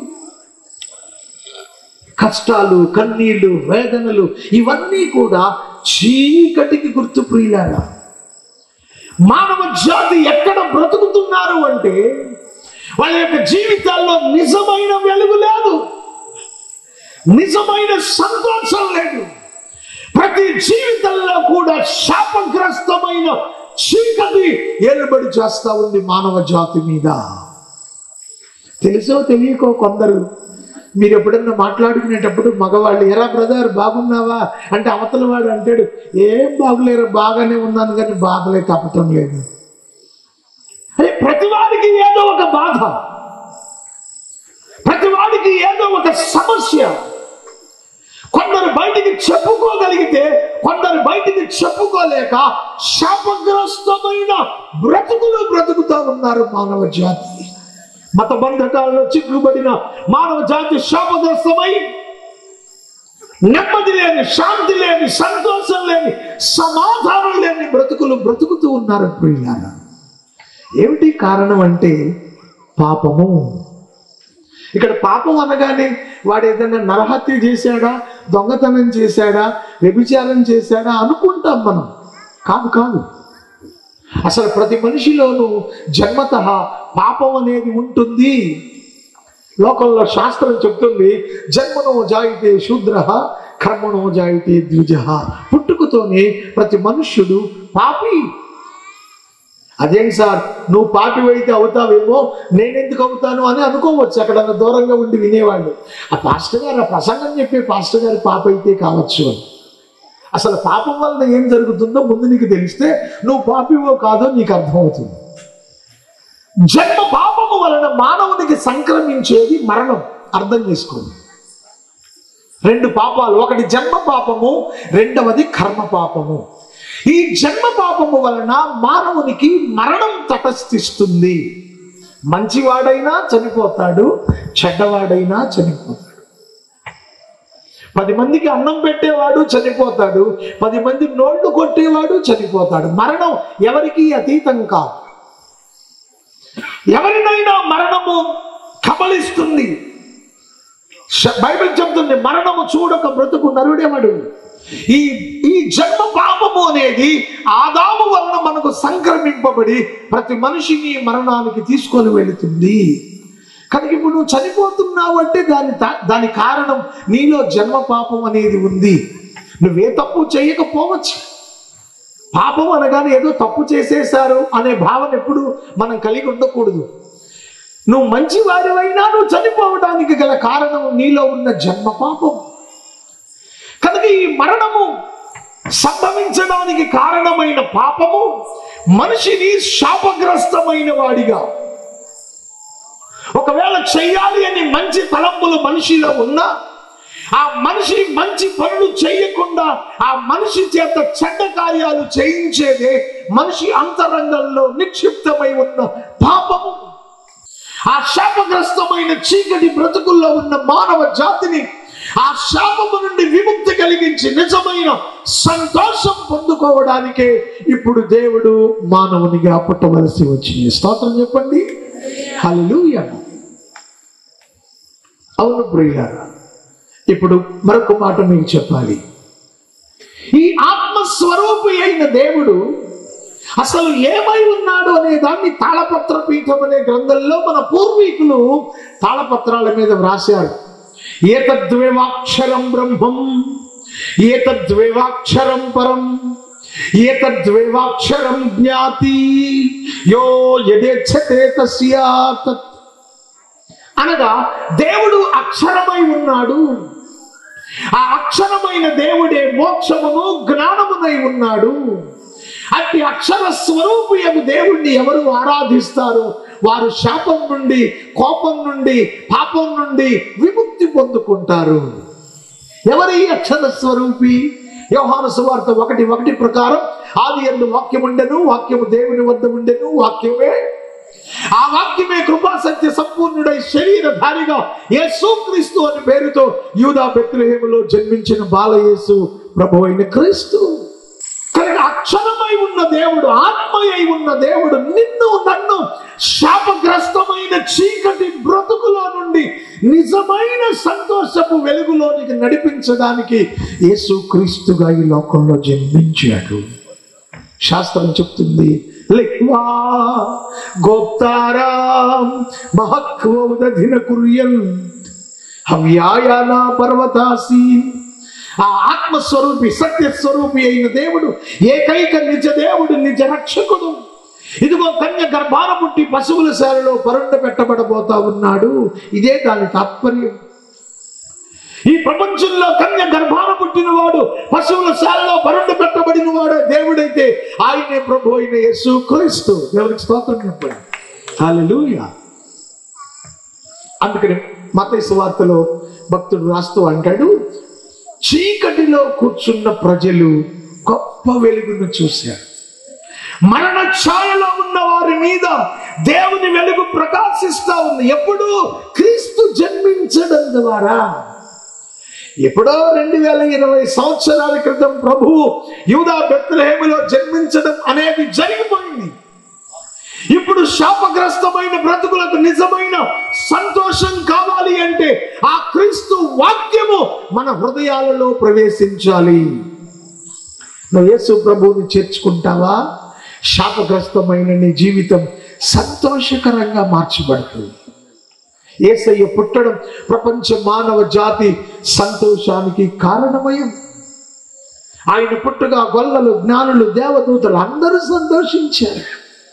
కష్టాలు కన్నీళ్లు వేదనలు ఇవన్నీ కూడా చీకటికి గుర్తు ప్రియులారా మానవ జాతి ఎక్కడ బ్రతుకుతున్నారు అంటే వాళ్ళ యొక్క జీవితాల్లో నిజమైన వెలుగు లేదు నిజమైన సంతోషం లేదు ప్రతి జీవితంలో కూడా శాపగ్రస్తమైన చీకటి ఏలుబడి చేస్తా ఉంది మానవ జాతి మీద తెలుసో తెలియకో కొందరు మీరు ఎప్పుడన్నా మాట్లాడుకునేటప్పుడు మగవాళ్ళు ఎరా బ్రదర్ బాగున్నావా అంటే అవతల వాడు అంటాడు ఏం బాగులేరు బాగానే ఉన్నాను కానీ బాధలే తప్పటం లేదు అరే ప్రతివాడికి ఏదో ఒక బాధ ప్రతివాడికి ఏదో ఒక సమస్య కొందరు బయటికి చెప్పుకోగలిగితే కొందరు బయటికి చెప్పుకోలేక శాపగ్రస్తమైన బ్రతుకులు బ్రతుకుతా ఉన్నారు మానవ జాతి మత బంధకాలలో చిక్కుబడిన మానవ జాతి శాపగ్రస్తమై నెమ్మది లేని శాంతి లేని సంతోషం లేని సమాధానం లేని బ్రతుకులు బ్రతుకుతూ ఉన్నారు ప్రియులారా ఏమిటి కారణం అంటే పాపము ఇక్కడ పాపం అనగానే వాడు ఏదైనా నరహత్య చేశాడా దొంగతనం చేశాడా వ్యభిచారం చేశాడా అనుకుంటాం మనం కాదు కాదు అసలు ప్రతి మనిషిలోనూ జన్మత పాపం అనేది ఉంటుంది లోకంలో శాస్త్రం చెప్తుంది జన్మనో జాయితే శూద్ర కర్మణో జాయితే ద్విజ పుట్టుకతోనే ప్రతి మనుష్యుడు పాపి అదేంటి సార్ నువ్వు పాపి అయితే అవుతావేమో నేనెందుకు అవుతాను అని అనుకోవచ్చు అక్కడ దూరంగా ఉండి వినేవాళ్ళు ఆ పాస్టర్ గారు ఆ ప్రసంగం చెప్పే పాస్టర్ గారు పాప అయితే కావచ్చు అని అసలు పాపం వలన ఏం జరుగుతుందో ముందు నీకు తెలిస్తే నువ్వు పాపివో కాదో నీకు అర్థమవుతుంది జన్మ పాపము వలన మానవునికి సంక్రమించేది మరణం అర్థం చేసుకోండి రెండు పాపాలు ఒకటి జన్మ పాపము రెండవది కర్మ పాపము ఈ జన్మ పాపము వలన మానవునికి మరణం తటస్థిస్తుంది మంచివాడైనా చనిపోతాడు చెడ్డవాడైనా చనిపోతాడు పది మందికి అన్నం పెట్టేవాడు చనిపోతాడు పది మంది నోళ్లు కొట్టేవాడు చనిపోతాడు మరణం ఎవరికి అతీతం కాదు ఎవరినైనా మరణము కబలిస్తుంది శ- బైబిల్ చెప్తుంది మరణము చూడక బ్రతుకు నరుడేమడు ఈ ఈ జన్మ పాపము అనేది ఆదాము వలన మనకు సంక్రమింపబడి ప్రతి మనిషిని మరణానికి తీసుకొని వెళుతుంది కనుక ఇప్పుడు నువ్వు చనిపోతున్నావు అంటే దాని తా- దాని కారణం నీలో జన్మ పాపం అనేది ఉంది నువ్వే తప్పు చేయకపోవచ్చు పాపం అనగానే ఏదో తప్పు చేసేశారు అనే భావన ఎప్పుడు మనం కలిగి ఉండకూడదు నువ్వు మంచి వారివైనా నువ్వు చనిపోవడానికి గల కారణం నీలో ఉన్న జన్మ పాపం కనుక ఈ మరణము సంభవించడానికి కారణమైన పాపము మనిషిని శాపగ్రస్తమైన వాడిగా ఒకవేళ చెయ్యాలి అని మంచి తలంపులు మనిషిలో ఉన్నా ఆ మనిషి మంచి పనులు చేయకుండా ఆ మనిషి చేత చెడ్డ కార్యాలు చేయించేదే మనిషి అంతరంగంలో నిక్షిప్తమై ఉన్న పాపము ఆ శాపగ్రస్తమైన చీకటి బ్రతుకుల్లో ఉన్న మానవ జాతిని ఆ శాపము నుండి విముక్తి కలిగించి నిజమైన సంతోషం పొందుకోవడానికే ఇప్పుడు దేవుడు మానవునిగా పుట్టవలసి వచ్చింది స్తోత్రం చెప్పండి హల్లెలూయా అవును ప్రియులారా ఇప్పుడు మరొక మాట మీకు చెప్పాలి ఈ ఆత్మస్వరూపి అయిన దేవుడు అసలు ఏమై ఉన్నాడు అనే దాన్ని తాళపత్ర పీఠం అనే గ్రంథంలో మన పూర్వీకులు తాళపత్రాల మీద వ్రాశారు ఏతద్వేవాక్షరం బ్రహ్మం ఏతద్వేవాక్షరం పరం ఏతద్వేవాక్షరం జ్ఞాతి యో యథేచ్ఛతే తస్యా తత్ అనగా దేవుడు అక్షరమై ఉన్నాడు ఆ అక్షరమైన దేవుడే మోక్షమును జ్ఞానమునై ఉన్నాడు అట్టి అక్షర స్వరూపియము దేవుణ్ణి ఎవరు ఆరాధిస్తారో వారు శాపం నుండి కోపం నుండి పాపం నుండి విముక్తి పొందుకుంటారు ఎవరి అక్షర స్వరూపి యోహాను సువార్త ఒకటి ఒకటి ప్రకారం ఆది ఎందు వాక్యం ఉండెను వాక్యము దేవుని వద్ద ఉండెను వాక్యమే ఆ వాక్యమే కృపా సత్య సంపూర్ణుడై శరీరధారిగా యేసుక్రీస్తు అని పేరుతో యూదా బెత్లహేములో జన్మించిన బాలయేసు ప్రభు అయిన క్రీస్తు కనుక అక్షరమై ఉన్న దేవుడు ఆత్మయై ఉన్న దేవుడు నిన్ను నన్ను శాపగ్రస్తమైన చీకటి బ్రతుకులో నుండి నిజమైన సంతోషపు వెలుగులోనికి నడిపించడానికి యేసు క్రీస్తుగా ఈ లోకంలో జన్మించాడు శాస్త్రం చెప్తుంది లిక్వా గోప్తారాం మహక్వోదధిన కుర్యన్ హవ్యాయానా పర్వతాసి ఆ ఆత్మస్వరూపి సత్యస్వరూపి అయిన దేవుడు ఏకైక నిజ దేవుడు నిజ రక్షకుడు ఇదిగో కన్య గర్భాన పుట్టి పశువుల శాలలో పరుండ పెట్టబడబోతా ఉన్నాడు ఇదే దాని తాత్పర్యం ఈ ప్రపంచంలో కన్య గర్భాన పుట్టినవాడు పశువుల శాలలో పరుండ పెట్టబడిన వాడు దేవుడైతే ఆయనే ప్రభు అయిన యేసు క్రీస్తు దేవునికి స్తోత్రం చెప్పండి హల్లెలూయా అందుకని మతైసు వార్తలో భక్తుడు రాస్తూ అంటాడు చీకటిలో కూర్చున్న ప్రజలు గొప్ప వెలుగును చూశారు మరణ ఛాయలో ఉన్న వారి మీద దేవుని వెలుగు ప్రకాశిస్తా ఉంది ఎప్పుడు క్రీస్తు జన్మించడం ద్వారా ఎప్పుడో రెండు వేల ఇరవై సంవత్సరాల క్రితం ప్రభు యూదా బెత్లహేములో జన్మించడం అనేది జరిగిపోయింది ఇప్పుడు శాపగ్రస్తమైన బ్రతుకులకు నిజమైన సంతోషం కావాలి అంటే ఆ క్రీస్తు వాక్యము మన హృదయాలలో ప్రవేశించాలి నువ్వు యేసు ప్రభువుని చేర్చుకుంటావా శాపగ్రస్తమైన నీ జీవితం సంతోషకరంగా మార్చబడుతుంది ఏసయ్య పుట్టడం ప్రపంచ మానవ జాతి సంతోషానికి కారణమయం ఆయన పుట్టుగా గొల్లలు జ్ఞానులు దేవదూతలు అందరూ సంతోషించారు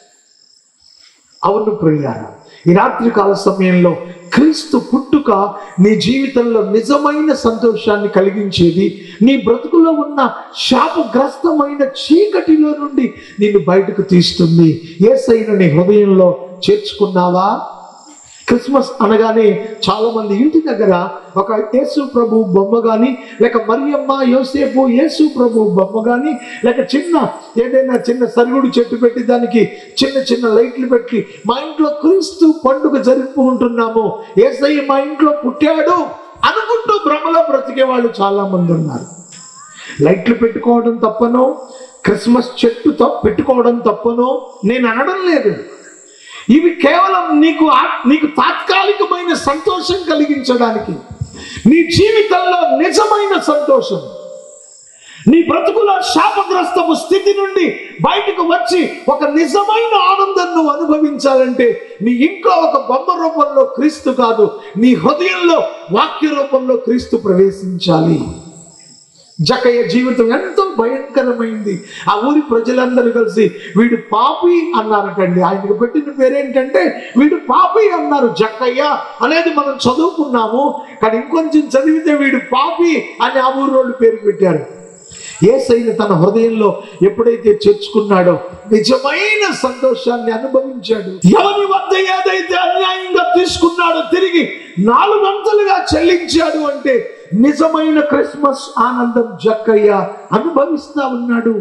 అవును ప్రియారా ఈ రాత్రి కాల సమయంలో క్రీస్తు పుట్టుక నీ జీవితంలో నిజమైన సంతోషాన్ని కలిగించేది నీ బ్రతుకులో ఉన్న శాపగ్రస్తమైన చీకటిలో నుండి నిన్ను బయటకు తీస్తుంది ఏసైన నీ హృదయంలో చేర్చుకున్నావా క్రిస్మస్ అనగానే చాలా మంది ఇంటి దగ్గర ఒక యేసు ప్రభు బొమ్మ కానీ లేక మరియమ్మ యోసేపు యేసు ప్రభు బొమ్మ కానీ లేక చిన్న ఏదైనా చిన్న సరుగుడు చెట్టు పెట్టి దానికి చిన్న చిన్న లైట్లు పెట్టి మా ఇంట్లో క్రీస్తు పండుగ జరుపుకుంటున్నాము ఏసయ్య మా ఇంట్లో పుట్టాడు అనుకుంటూ భ్రమలో బ్రతికే వాళ్ళు చాలా మంది ఉన్నారు లైట్లు పెట్టుకోవడం తప్పనో క్రిస్మస్ చెట్టు త- పెట్టుకోవడం తప్పనో నేను అనడం లేదు ఇవి కేవలం నీకు ఆ- నీకు తాత్కాలికమైన సంతోషం కలిగించడానికి నీ జీవితంలో నిజమైన సంతోషం నీ బ్రతుకుల శాపగ్రస్తపు స్థితి నుండి బయటకు వచ్చి ఒక నిజమైన ఆనందం నువ్వు అనుభవించాలంటే నీ ఇంట్లో ఒక బొమ్మ రూపంలో క్రీస్తు కాదు నీ హృదయంలో వాక్య రూపంలో క్రీస్తు ప్రవేశించాలి జకయ్య జీవితం ఎంతో భయంకరమైంది ఆ ఊరి ప్రజలందరూ కలిసి వీడు పాపి అన్నారటండి ఆయనకు పెట్టిన పేరేంటంటే వీడు పాపి అన్నారు జక్కయ్య అనేది మనం చదువుకున్నాము కానీ ఇంకొంచెం చదివితే వీడు పాపి అని ఆ ఊరు వాళ్ళు పేరు పెట్టారు ఏసైని తన హృదయంలో ఎప్పుడైతే చేర్చుకున్నాడో నిజమైన సంతోషాన్ని అనుభవించాడు ఎవరి వద్ద ఏదైతే అన్యాయంగా తీసుకున్నాడో తిరిగి నాలుగంతలుగా చెల్లించాడు అంటే నిజమైన క్రిస్మస్ ఆనందం జక్కయ్య అనుభవిస్తా ఉన్నాడు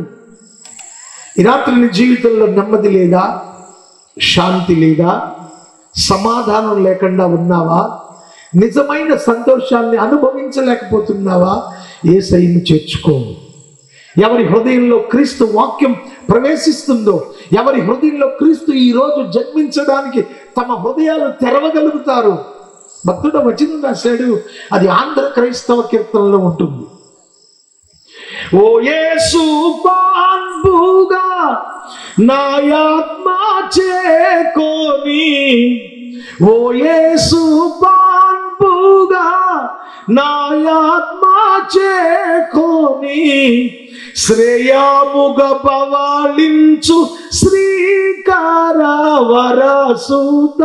ఈ రాత్రి నీ జీవితంలో నెమ్మది లేదా శాంతి లేదా సమాధానం లేకుండా ఉన్నావా నిజమైన సంతోషాన్ని అనుభవించలేకపోతున్నావా ఏసైని చేర్చుకో ఎవరి హృదయంలో క్రీస్తు వాక్యం ప్రవేశిస్తుందో ఎవరి హృదయంలో క్రీస్తు ఈ రోజు జన్మించడానికి తమ హృదయాలు తెరవగలుగుతారు భక్తుడు వచ్చిన రాశాడు అది ఆంధ్ర క్రైస్తవ కీర్తనలో ఉంటుంది ఓ యేసు పాన్పుగా నా ఆత్మ చేకోని ఓ యేసు పాన్పుగా నా ఆత్మ చేకోని శ్రేయాముగ పవాళించు శ్రీకార వరసూత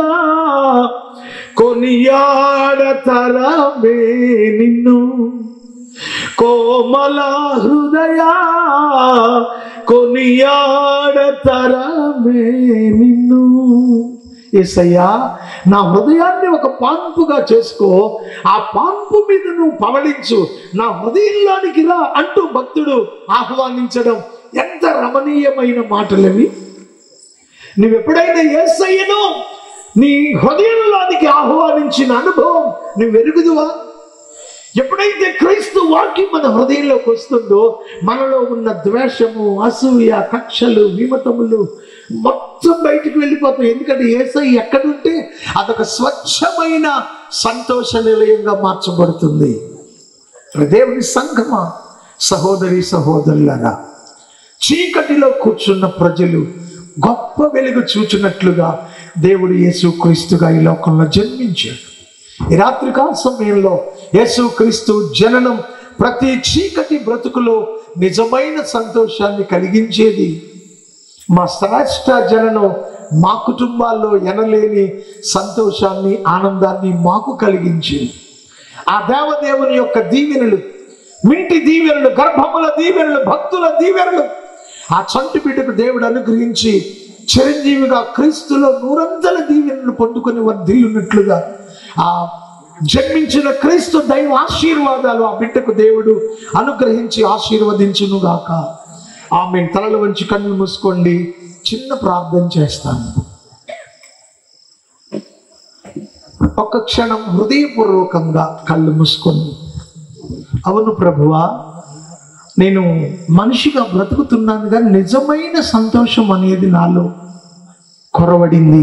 కొనియాడతరమే నిన్ను కోమల హృదయ కొనియాడతరమే నిన్ను ఏసయ్యా నా హృదయాన్ని ఒక పాన్పుగా చేసుకో ఆ పాన్పు మీద నువ్వు పవళించు నా హృదయంలోనికి రా అంటూ భక్తుడు ఆహ్వానించడం ఎంత రమణీయమైన మాటలవి నువ్వెప్పుడైనా ఏసయ్యను నీ హృదయంలోనికి ఆహ్వానించిన అనుభవం నువ్వు వెరుగుదువా ఎప్పుడైతే క్రైస్తు వాక్యం మన హృదయంలోకి వస్తుందో మనలో ఉన్న ద్వేషము అసూయ కక్షలు విమతములు మొత్తం బయటికి వెళ్ళిపోతాయి ఎందుకంటే ఏసై ఎక్కడుంటే అదొక స్వచ్ఛమైన సంతోష నిలయంగా మార్చబడుతుంది దేవుని సంఘమా సహోదరి సహోదరులరా చీకటిలో కూర్చున్న ప్రజలు గొప్ప వెలుగు చూచినట్లుగా దేవుడు యేసు క్రీస్తుగా ఈ లోకంలో జన్మించాడు ఈ రాత్రికాల సమయంలో యేసు క్రీస్తు జననం ప్రతి చీకటి బ్రతుకులో నిజమైన సంతోషాన్ని కలిగించేది మా శ్రేష్ట జననం మా కుటుంబాల్లో ఎనలేని సంతోషాన్ని ఆనందాన్ని మాకు కలిగించింది ఆ దేవదేవుని యొక్క దీవెనలు మింటి దీవెనలు గర్భముల దీవెనలు భక్తుల దీవెనలు ఆ చంటి బిడ్డకు దేవుడు అనుగ్రహించి చిరంజీవిగా క్రీస్తులో నూరంతల దీవెనలు పొందుకొని వర్ధిల్లున్నట్లుగా ఆ జన్మించిన క్రీస్తు దైవ ఆశీర్వాదాలు ఆ బిడ్డకు దేవుడు అనుగ్రహించి ఆశీర్వదించును గాక ఆమె తలలు వంచి కన్నులు మూసుకోండి చిన్న ప్రార్థన చేస్తాను ఒక్క క్షణం హృదయపూర్వకంగా కళ్ళు మూసుకొని అవును ప్రభువా నేను మనిషిగా బ్రతుకుతున్నాను కానీ నిజమైన సంతోషం అనేది నాలో కొరవడింది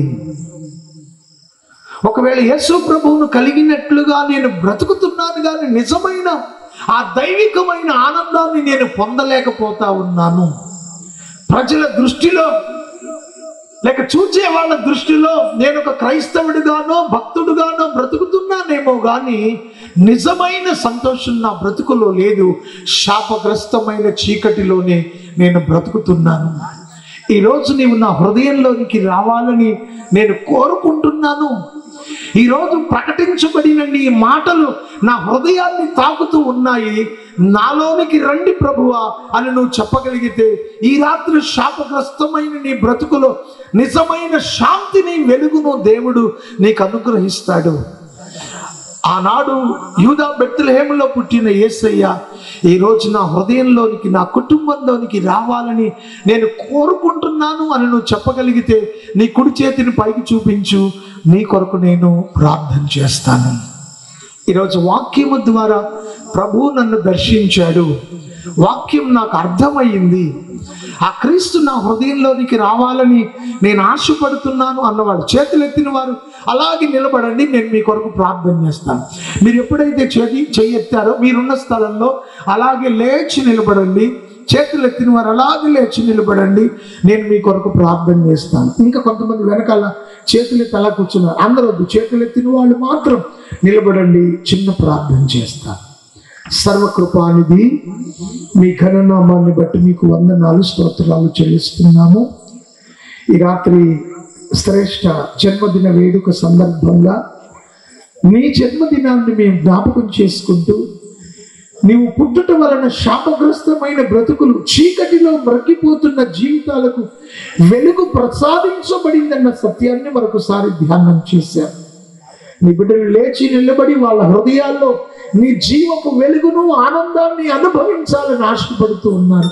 ఒకవేళ యేసు ప్రభువును కలిగినట్లుగా నేను బ్రతుకుతున్నాను కానీ నిజమైన ఆ దైవికమైన ఆనందాన్ని నేను పొందలేకపోతా ఉన్నాను ప్రజల దృష్టిలో లేక చూచే వాళ్ళ దృష్టిలో నేను ఒక క్రైస్తవుడిగానో భక్తుడుగానో బ్రతుకుతున్నానేమో కానీ నిజమైన సంతోషం నా బ్రతుకులో లేదు శాపగ్రస్తమైన చీకటిలోనే నేను బ్రతుకుతున్నాను ఈరోజు నీవు నా హృదయంలోనికి రావాలని నేను కోరుకుంటున్నాను ఈరోజు ప్రకటించబడిన నీ మాటలు నా హృదయాన్ని తాకుతూ ఉన్నాయి నాలోనికి రండి ప్రభువా అని నువ్వు చెప్పగలిగితే ఈ రాత్రి శాపగ్రస్తమైన నీ బ్రతుకులో నిజమైన శాంతిని వెలుగును దేవుడు నీకు అనుగ్రహిస్తాడు ఆనాడు యూదా బెత్తలహేములో పుట్టిన యేసయ్య ఈ రోజు నా హృదయంలోనికి నా కుటుంబంలోనికి రావాలని నేను కోరుకుంటున్నాను అని నువ్వు చెప్పగలిగితే నీ కుడి చేతిని పైకి చూపించు నీ కొరకు నేను ప్రార్థన చేస్తాను ఈరోజు వాక్యము ద్వారా ప్రభువు నన్ను దర్శించాడు వాక్యం నాకు అర్థమయ్యింది ఆ క్రీస్తు నా హృదయంలోనికి రావాలని నేను ఆశపడుతున్నాను అన్నవాడు చేతులు ఎత్తిన వారు అలాగే నిలబడండి నేను మీ కొరకు ప్రార్థన చేస్తాను మీరు ఎప్పుడైతే చేతి చెయ్యెత్తారో మీరున్న స్థలంలో అలాగే లేచి నిలబడండి చేతులు ఎత్తిన వారు అలాగే లేచి నిలబడండి నేను మీ కొరకు ప్రార్థన చేస్తాను ఇంకా కొంతమంది వెనకాల చేతులు ఎత్తి అలా కూర్చున్నారు అందరూ వద్దు చేతులు ఎత్తిన వాళ్ళు మాత్రం నిలబడండి చిన్న ప్రార్థన చేస్తాను సర్వకృపానిధి మీ ఘననామాన్ని బట్టి మీకు వందనాలు స్తోత్రాలు చెల్లిస్తున్నాము ఈ రాత్రి శ్రేష్ట జన్మదిన వేడుక సందర్భంగా నీ జన్మదినాన్ని మేము జ్ఞాపకం చేసుకుంటూ నీవు పుట్టుట వలన శాపగ్రస్తమైన బ్రతుకులు చీకటిలో మ్రగ్గిపోతున్న జీవితాలకు వెలుగు ప్రసాదించబడిందన్న సత్యాన్ని మరొకసారి ధ్యానం చేశారు నీ బిడ్డలు లేచి నిలబడి వాళ్ళ హృదయాల్లో నీ జీవపు వెలుగును ఆనందాన్ని అనుభవించాలని ఆశపడుతూ ఉన్నారు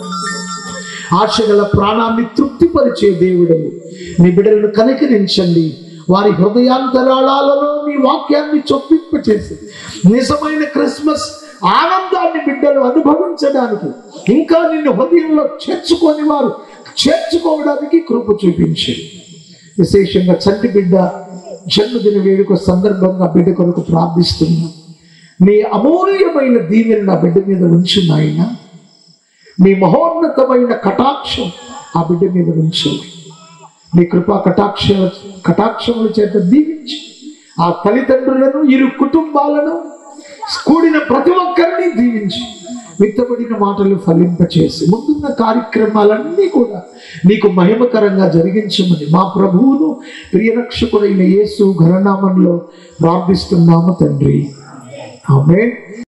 ఆశగల ప్రాణాన్ని తృప్తిపరిచే దేవుడవు నీ బిడ్డలను కనికరించండి వారి హృదయాంతరాళాలలో నీ వాక్యాన్ని చొప్పింపచేసి నిజమైన క్రిస్మస్ ఆనందాన్ని బిడ్డలు అనుభవించడానికి ఇంకా నిన్ను హృదయంలో చేర్చుకొని వారు చేర్చుకోవడానికి కృప చూపించి విశేషంగా చంటి బిడ్డ జన్మదిన వేడుక సందర్భంగా బిడ్డ కొరకు ప్రార్థిస్తున్నా నీ అమూల్యమైన దీవెన నా బిడ్డ మీద ఉంచు నాయన మీ మహోన్నతమైన కటాక్షం ఆ బిడ్డ మీద ఉంచు మీ కృపా కటాక్ష కటాక్షముల చేత దీవించి ఆ తల్లిదండ్రులను ఇరు కుటుంబాలను కూడిన ప్రతి ఒక్కరిని దీవించి విత్తబడిన మాటలు ఫలింపచేసి ముందున్న కార్యక్రమాలన్నీ కూడా నీకు మహిమకరంగా జరిగించమని మా ప్రభువును ప్రియరక్షకుడైన యేసు ఘననామంలో ప్రార్థిస్తున్నాము తండ్రి ఆమె